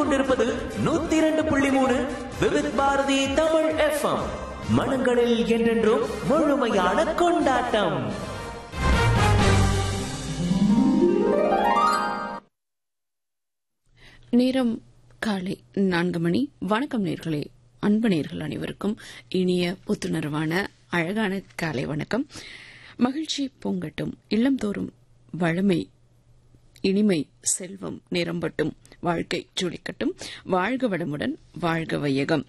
கேட்டுக்கொண்டிருப்பது நூத்தி இரண்டு புள்ளி மூணு விவித் பாரதி தமிழ் எஃப்எம் மனங்களில் என்றென்றும் முழுமையான கொண்டாட்டம் நேரம் காலை நான்கு மணி வணக்கம் நேர்களே அன்பு நேர்கள் அனைவருக்கும் இனிய புத்துணர்வான அழகான காலை வணக்கம் மகிழ்ச்சி பொங்கட்டும் இல்லம்தோறும் வளமை இனிமை செல்வம் நிரம்பட்டும் வாழ்க்கை ஜொலிக்கட்டும் வாழ்க வளமுடன் வாழ்க வையகம்